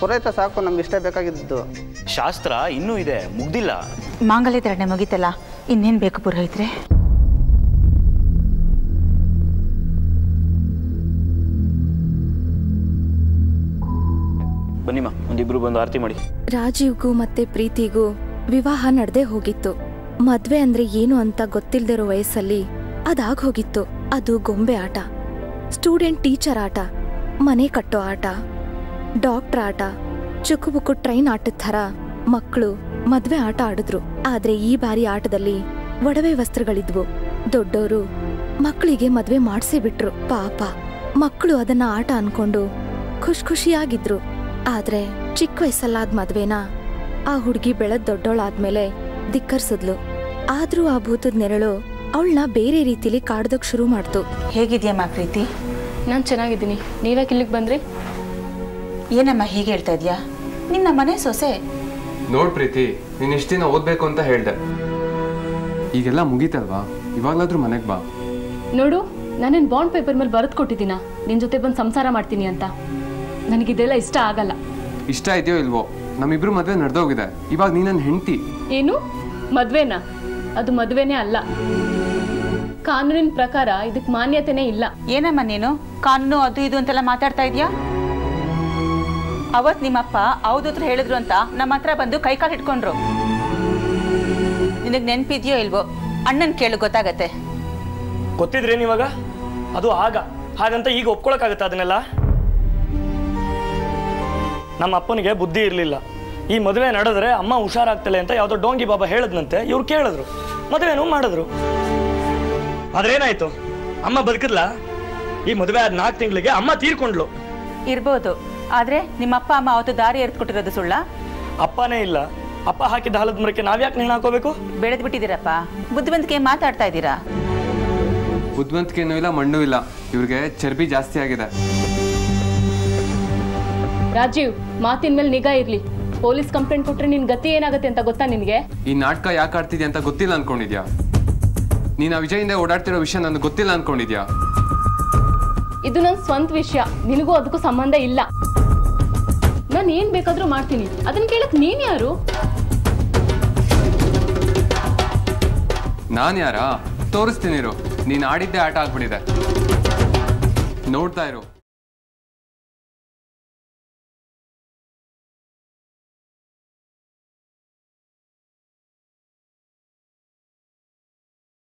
ಪುರೋಹಿತ ಸಾಕು ನಮ್ಗೆ ಇಷ್ಟೇ ಬೇಕಾಗಿದ್ದು ಶಾಸ್ತ್ರ ಇನ್ನೂ ಇದೆ ಮುಗ್ದಿಲ್ಲ ಮಾಂಗಲ್ಯ ಧಾರಣೆ ಮುಗೀತಲ್ಲ ಇನ್ನೇನು ಬೇಕು ಪುರೋಹಿತ್ರೆ ಬನ್ನಿಮ್ಮ ಒಂದಿಬ್ರು ಬಂದು ಆರತಿ ಮಾಡಿ ರಾಜೀವ್ಗೂ ಮತ್ತೆ ಪ್ರೀತಿಗೂ ವಿವಾಹ ನಡೆದೇ ಹೋಗಿತ್ತು ಮದ್ವೆ ಅಂದ್ರೆ ಏನು ಅಂತ ಗೊತ್ತಿಲ್ದಿರೋ ವಯಸ್ಸಲ್ಲಿ ಅದಾಗ್ ಹೋಗಿತ್ತು ಅದು ಗೊಂಬೆ ಆಟ ಸ್ಟೂಡೆಂಟ್ ಟೀಚರ್ ಆಟ ಮನೆ ಕಟ್ಟೋ ಆಟ ಡಾಕ್ಟರ್ ಆಟ ಚುಕ್ಕುಬುಕ್ಕು ಟ್ರೈನ್ ಆಟದ ಥರ ಮಕ್ಕಳು ಮದ್ವೆ ಆಟ ಆಡಿದ್ರು ಆದ್ರೆ ಈ ಬಾರಿ ಆಟದಲ್ಲಿ ಒಡವೆ ವಸ್ತ್ರಗಳಿದ್ವು ದೊಡ್ಡೋರು ಮಕ್ಕಳಿಗೆ ಮದ್ವೆ ಮಾಡ್ಸೇ ಬಿಟ್ರು ಪಾಪ ಮಕ್ಕಳು ಅದನ್ನ ಆಟ ಅನ್ಕೊಂಡು ಖುಷ್ ಖುಷಿಯಾಗಿದ್ರು ಆದ್ರೆ ಚಿಕ್ಕ ವಯಸ್ಸಲ್ಲಾದ್ ಮದ್ವೆನ ಆ ಹುಡ್ಗಿ ಬೆಳೆದ್ ದೊಡ್ಡೋಳಾದ್ಮೇಲೆ ಧಿಕ್ಕರ್ಸಿದ್ಲು ಆದ್ರೂ ಆ ಭೂತದ ನೆರಳು ಅವಳನ್ನ ಬೇರೆ ರೀತಿಲಿ ಕಾಡ್ದಕ್ ಶುರು ಮಾಡ್ತು ಹೇಗಿದ್ಯಮ್ಮ ಪ್ರೀತಿ ನಾನು ಚೆನ್ನಾಗಿದ್ದೀನಿ ನೀವ್ಯಾಕೆ ಇಲ್ಲಿಗೆ ಬಂದ್ರಿ ಏನಮ್ಮ ಹೀಗೆ ಹೇಳ್ತಾ ಇದ್ಯಾ ನಿನ್ನ ಮನೆ ಸೊಸೆ ನೋಡ್ ಪ್ರೀತಿ ನೀನ್ ಇಷ್ಟ ದಿನ ಓದ್ಬೇಕು ಅಂತ ಹೇಳ್ದೆ ಈಗೆಲ್ಲ ಮುಗೀತಲ್ವಾ ಇವಾಗ್ಲಾದ್ರೂ ಮನೆಗ್ ಬಾ ನೋಡು ನಾನೇನು ಬಾಂಡ್ ಪೇಪರ್ ಮೇಲೆ ಬರೆದು ಕೊಟ್ಟಿದ್ದೀನ ನಿನ್ನ ಜೊತೆ ಬಂದು ಸಂಸಾರ ಮಾಡ್ತೀನಿ ಅಂತ ನನಗಿದೆಲ್ಲ ಇಷ್ಟ ಆಗಲ್ಲ ಇಷ್ಟ ಇದೆಯೋ ಇಲ್ವೋ ನಮ್ಮಿಬ್ರು ಮದ್ವೆ ನಡೆದೋಗಿದೆ ಇವಾಗ ನೀ ನನ್ನ ಹೆಂಡತಿ ಏನು ಮದ್ವೆನಾ ಅದು ಮದ್ವೆನೇ ಅಲ್ಲ ಕಾನೂನಿನ ಪ್ರಕಾರ ಇದಕ್ಕೆ ಮಾನ್ಯತೆನೇ ಇಲ್ಲ ಏನಮ್ಮ ನೀನು ಕಾನೂನು ಅದು ಇದು ಅಂತೆಲ್ಲ ಮಾತಾಡ್ತಾ ಇದ್ಯಾ ಅವತ್ ನಿಮ್ಮಪ್ಪ ಹೌದು ಹತ್ರ ಹೇಳಿದ್ರು ಅಂತ ನಮ್ಮ ಹತ್ರ ಬಂದು ಕೈ ಕಾಲು ಇಟ್ಕೊಂಡ್ರು ನಿನಗೆ ನೆನ್ಪಿದ್ಯೋ ಇಲ್ವೋ ಅಣ್ಣನ್ ಕೇಳು ಗೊತ್ತಾಗತ್ತೆ ಗೊತ್ತಿದ್ರೇನು ಇವಾಗ ಅದು ಆಗ ಹಾಗಂತ ಈಗ ಒಪ್ಕೊಳಕ್ಕಾಗತ್ತೆ ಅದನ್ನೆಲ್ಲ ನಮ್ಮ ಅಪ್ಪನಿಗೆ ಬುದ್ಧಿ ಇರಲಿಲ್ಲ ಈ ಮದುವೆ ನಡೆದ್ರೆ ಅಮ್ಮ ಹುಷಾರಾಗ್ತಲೆ ಅಂತ ಯಾವುದೋ ಡೋಂಗಿ ಬಾಬಾ ಹೇಳದ್ನಂತೆ ಇವ್ರು ಕೇಳಿದ್ರು ಮದುವೆನೂ ಮಾಡಿದ್ರು ಆದ್ರೇನಾಯ್ತು ಅಮ್ಮ ಬದುಕಿದ್ಲ ಈ ಮದುವೆ ಆದ ನಾಲ್ಕು ತಿಂಗಳಿಗೆ ಅಮ್ಮ ತೀರ್ಕೊಂಡ್ಲು ಇರ್ಬೋದು ಆದ್ರೆ ನಿಮ್ಮಪ್ಪ ಅಮ್ಮ ಅವತ್ತು ದಾರಿ ಎರ್ದು ಕೊಟ್ಟಿರೋದು ಸುಳ್ಳ ಅಪ್ಪನೇ ಇಲ್ಲ ಅಪ್ಪ ಹಾಕಿದ ಹಾಲದ ಮರಕ್ಕೆ ನಾವ್ಯಾಕೆ ನೇಣು ಹಾಕೋಬೇಕು ಬೆಳೆದ್ ಬಿಟ್ಟಿದ್ದೀರಪ್ಪ ಬುದ್ಧಿವಂತಿಕೆ ಮಾತಾಡ್ತಾ ಇದ್ದೀರಾ ಬುದ್ಧಿವಂತಿಕೆನೂ ಇಲ್ಲ ಮಣ್ಣು ಇಲ್ಲ ಇವ್ರಿಗೆ ಚರ್ಬಿ ಜಾಸ್ತಿ ಆಗಿದೆ ರಾಜೀವ್ ಮಾತಿನ ಮೇಲೆ ನಿಗಾ ಇರ್ಲಿ ಪೊಲೀಸ್ ಕಂಪ್ಲೇಂಟ್ ಕೊಟ್ರೆ ನಿನ್ ಗತಿ ಏನಾಗುತ್ತೆ ಅಂತ ಗೊತ್ತಾ ನಿನಗೆ ಈ ನಾಟಕ ಯಾಕೆ ಆಡ್ತಿದ್ಯಾ ಅಂತ ಗೊತ್ತಿಲ್ಲ ಅನ್ಕೊಂಡಿದ್ಯಾ ನೀನ್ ಆ ವಿಜಯಿಂದ ಓಡಾಡ್ತಿರೋ ವಿಷಯ ನನಗೆ ಗೊತ್ತಿಲ್ಲ ಅನ್ಕೊಂಡಿದ್ಯಾ ಇದು ನನ್ನ ಸ್ವಂತ ವಿಷಯ ನಿನಗೂ ಅದಕ್ಕೂ ಸಂಬಂಧ ಇಲ್ಲ ನಾನು ಏನ್ ಬೇಕಾದ್ರೂ ಮಾಡ್ತೀನಿ ಅದನ್ನ ಕೇಳಕ್ ನೀನ್ ಯಾರು ನಾನು ಯಾರಾ ತೋರಿಸ್ತೀನಿ ಇರು ನೀನು ಆಡಿದ್ದೇ ಆಟ ಆಗ್ಬಿಟ್ಟಿದೆ ನೋಡ್ತಾ ಇರು